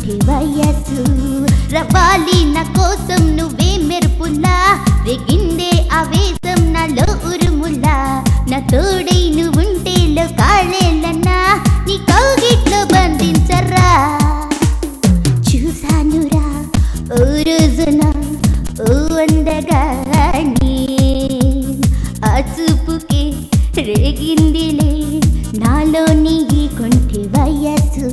కొంటే వయసు రవాలి నా కోసం నువ్వే మెరుపులా రేగిందే ఆవేశం నాలో ఉరుములా నా తోడై నువ్వుంటే కాళేలన్నా నీ కౌగిట్లో బంధించరా చూసానురా ఓ రోజున ఓ అందగాని ఆ చూపుకి రేగిందిలే నాలోని ఈ కొంటి వయసు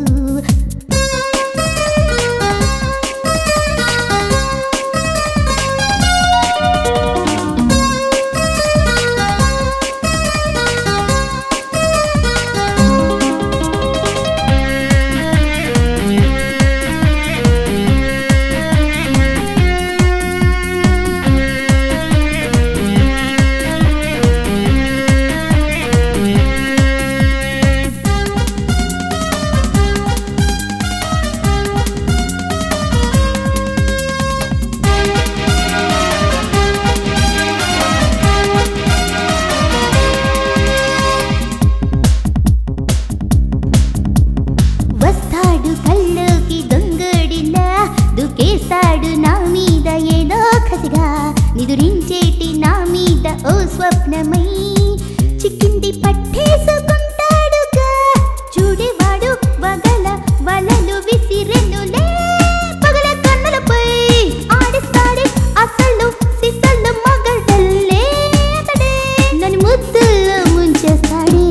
వస్తాడు కల్లోకి దొంగడిలా దుకేస్తాడు నా మీద ఏదో కసిగా నిదురించేటి నా మీద ఓ స్వప్నమై చిక్కింది పట్టేసుకుంటాడుగా చూడేవాడు వగల వలలు విసిరెనులే పగల కన్నులపై ఆడిస్తాడే అసలు సిసలు మగడల్లే అతడే నన్ను ముద్దుల్లో ముంచేస్తాడే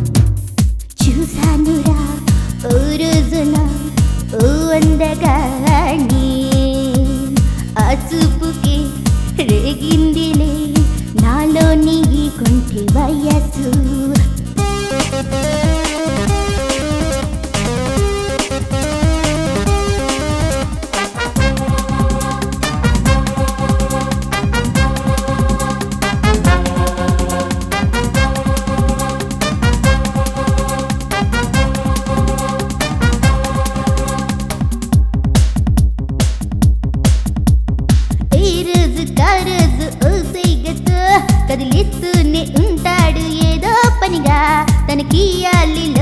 చూసానురా ఓ రోజున ఓ అందగాని ఆ చూపుకి రేగిందిలే నాలోని ఈ కొంటి వయసు ఈ రోజు కారోజు ఓ సైగతో కదిలిస్తూనే ఉంటాడు ఏదో పనిగా తనకి